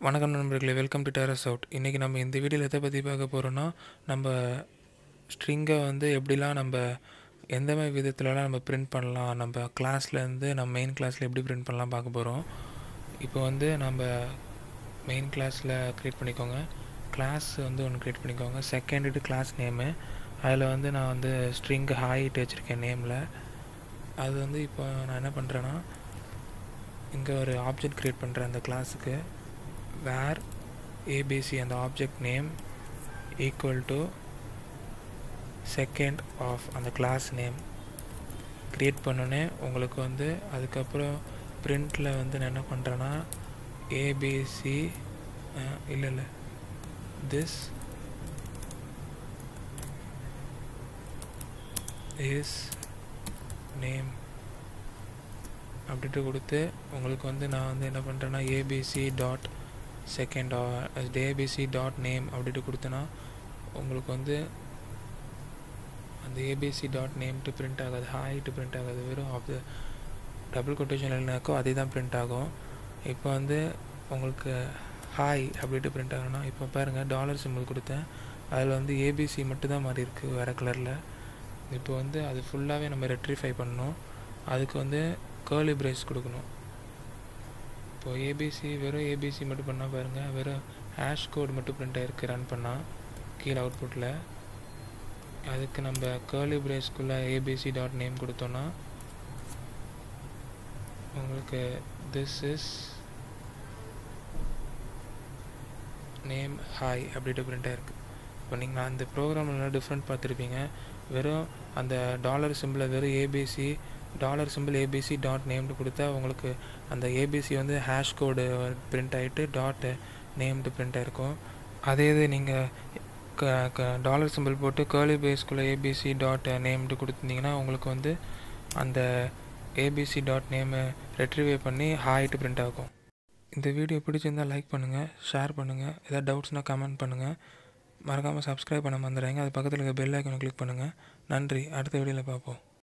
வணக்கம் நண்பர்களே welcome to terrace out இன்றைக்கி நம்ம இந்த வீடியோவில் எதை பற்றி பார்க்க போகிறோன்னா நம்ம ஸ்ட்ரிங்கை வந்து எப்படிலாம் நம்ம எந்த மாதிரி விதத்துலலாம் நம்ம பிரிண்ட் பண்ணலாம் நம்ம கிளாஸ்லேருந்து நம்ம மெயின் கிளாஸில் எப்படி பிரிண்ட் பண்ணலாம் பார்க்க போகிறோம் இப்போ வந்து நம்ம மெயின் கிளாஸில் க்ரியேட் பண்ணிக்கோங்க கிளாஸ் வந்து ஒன்று க்ரியேட் பண்ணிக்கோங்க செகண்ட் கிளாஸ் நேமு அதில் வந்து நான் வந்து ஸ்ட்ரிங் ஹாயிட்டு வச்சுருக்கேன் நேமில் அது வந்து இப்போ நான் என்ன பண்ணுறேன்னா இங்கே ஒரு ஆப்ஜெக்ட் க்ரியேட் பண்ணுறேன் அந்த கிளாஸுக்கு வேர் ஏபிசி அந்த object name equal to second of அந்த கிளாஸ் நேம் க்ரியேட் பண்ணோன்னே உங்களுக்கு வந்து அதுக்கப்புறம் பிரிண்டில் வந்து நான் என்ன பண்ணுறேன்னா ஏபிசி இல்லை இல்லை திஸ் இஸ் நேம் அப்படின்ட்டு கொடுத்து உங்களுக்கு வந்து நான் வந்து என்ன பண்ணுறேன்னா ABC dot second ABC dot name அப்படின்ட்டு கொடுத்தேன்னா உங்களுக்கு வந்து அந்த ஏபிசி டாட் நேம்ட்டு பிரிண்ட் ஆகாது ஹாய்ட்டு பிரிண்ட் ஆகாது வெறும் ஆஃப் த டபுள் கொட்டேஷன் இல்லைனாக்கோ அதே தான் பிரிண்ட் ஆகும் இப்போ வந்து உங்களுக்கு ஹாய் அப்படின்ட்டு பிரிண்ட் ஆகணும்னா இப்போ பாருங்கள் டாலர் சிம்பிள் கொடுத்தேன் அதில் வந்து ஏபிசி மட்டும் தான் மாறி இருக்குது வேறு கலரில் இப்போ வந்து அது ஃபுல்லாகவே நம்ம ரெட்ரிஃபை பண்ணணும் அதுக்கு வந்து கேர்லி பிரேஸ் கொடுக்கணும் இப்போது ஏபிசி வெறும் ஏபிசி மட்டும் பண்ணால் பாருங்கள் வெறும் ஹேஷ் கோட் மட்டும் பிரிண்ட் ஆகிருக்கு ரன் பண்ணால் கீழே அவுட்புட்டில் அதுக்கு நம்ம கேர்லி பிரேஸ்க்குள்ளே ஏபிசி டாட் நேம் கொடுத்தோன்னா உங்களுக்கு திஸ் இஸ் நேம் ஹாய் அப்படின்ட்டு பிரிண்ட் ஆகிருக்கு இப்போ நீங்கள் அந்த ப்ரோக்ராமில் டிஃப்ரெண்ட் பார்த்துருப்பீங்க வெறும் அந்த டாலர் சிம்பிளை வெறும் ABC dollar symbol ABC dot நேம்டு கொடுத்தா உங்களுக்கு அந்த ஏபிசி வந்து ஹேஷ் கோடு பிரிண்ட் ஆகிட்டு டாட் நேம்டு பிரிண்ட் ஆகிருக்கும் அதே இது நீங்கள் டாலர் சிம்பிள் போட்டு கேர்லி பேஸ்க்குள்ளே ஏபிசி டாட் நேம்டு கொடுத்துருந்தீங்கன்னா உங்களுக்கு வந்து அந்த ஏபிசி டாட் நேமு ரெட்ரிவே பண்ணி ஹாய்ட்டு பிரிண்ட் ஆகும் இந்த வீடியோ பிடிச்சிருந்தால் லைக் பண்ணுங்கள் ஷேர் பண்ணுங்கள் ஏதாவது டவுட்ஸ்னால் கமெண்ட் பண்ணுங்கள் மறக்காமல் சப்ஸ்கிரைப் பண்ண மறந்துடுங்க அது பக்கத்தில் இருக்க பெல் ஐக்கனை கிளிக் பண்ணுங்கள் நன்றி அடுத்த வீடியோவில் பார்ப்போம்